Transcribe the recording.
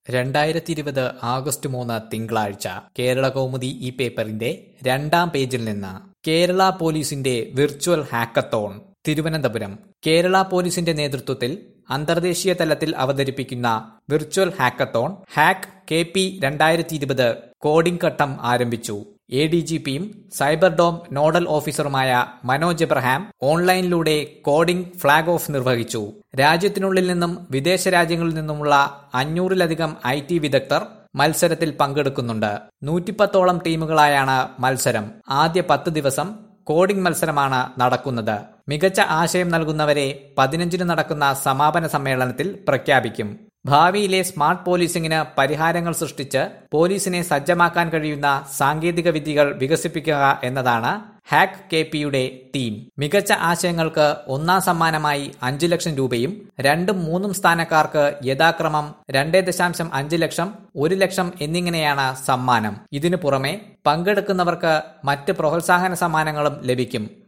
രണ്ടായിരത്തി ഇരുപത് ആഗസ്റ്റ് മൂന്ന് തിങ്കളാഴ്ച കേരള കൗമുദി ഈ പേപ്പറിന്റെ രണ്ടാം പേജിൽ നിന്ന് കേരള പോലീസിന്റെ വിർച്വൽ ഹാക്കത്തോൺ തിരുവനന്തപുരം കേരള പോലീസിന്റെ നേതൃത്വത്തിൽ അന്തർദേശീയ തലത്തിൽ അവതരിപ്പിക്കുന്ന virtual hackathon hack K P രണ്ടായിരത്തി ഇരുപത് കോഡിംഗ് ഘട്ടം ആരംഭിച്ചു എ ഡി ജി പിയും സൈബർ ഡോം നോഡൽ ഓഫീസറുമായ മനോജ് എബ്രഹാം ഓൺലൈനിലൂടെ കോഡിംഗ് ഫ്ളാഗ് ഓഫ് നിർവഹിച്ചു രാജ്യത്തിനുള്ളിൽ നിന്നും വിദേശ രാജ്യങ്ങളിൽ നിന്നുമുള്ള അഞ്ഞൂറിലധികം ഐ ടി വിദഗ്ധർ മത്സരത്തിൽ പങ്കെടുക്കുന്നുണ്ട് നൂറ്റിപ്പത്തോളം ടീമുകളായാണ് മത്സരം ആദ്യ പത്ത് ദിവസം കോഡിംഗ് മത്സരമാണ് നടക്കുന്നത് മികച്ച ആശയം നൽകുന്നവരെ പതിനഞ്ചിന് നടക്കുന്ന സമാപന സമ്മേളനത്തിൽ പ്രഖ്യാപിക്കും ഭാവിയിലെ സ്മാർട്ട് പോലീസിംഗിന് പരിഹാരങ്ങൾ സൃഷ്ടിച്ച് പോലീസിനെ സജ്ജമാക്കാൻ കഴിയുന്ന സാങ്കേതിക വിദ്യകൾ വികസിപ്പിക്കുക എന്നതാണ് ഹാക്ക് കെ പിയുടെ തീം മികച്ച ആശയങ്ങൾക്ക് ഒന്നാം സമ്മാനമായി അഞ്ചു ലക്ഷം രൂപയും രണ്ടും മൂന്നും സ്ഥാനക്കാർക്ക് യഥാക്രമം രണ്ടേ ദശാംശം അഞ്ച് ലക്ഷം ഒരു ലക്ഷം എന്നിങ്ങനെയാണ് സമ്മാനം ഇതിനു പുറമെ പങ്കെടുക്കുന്നവർക്ക് മറ്റ് പ്രോത്സാഹന സമ്മാനങ്ങളും ലഭിക്കും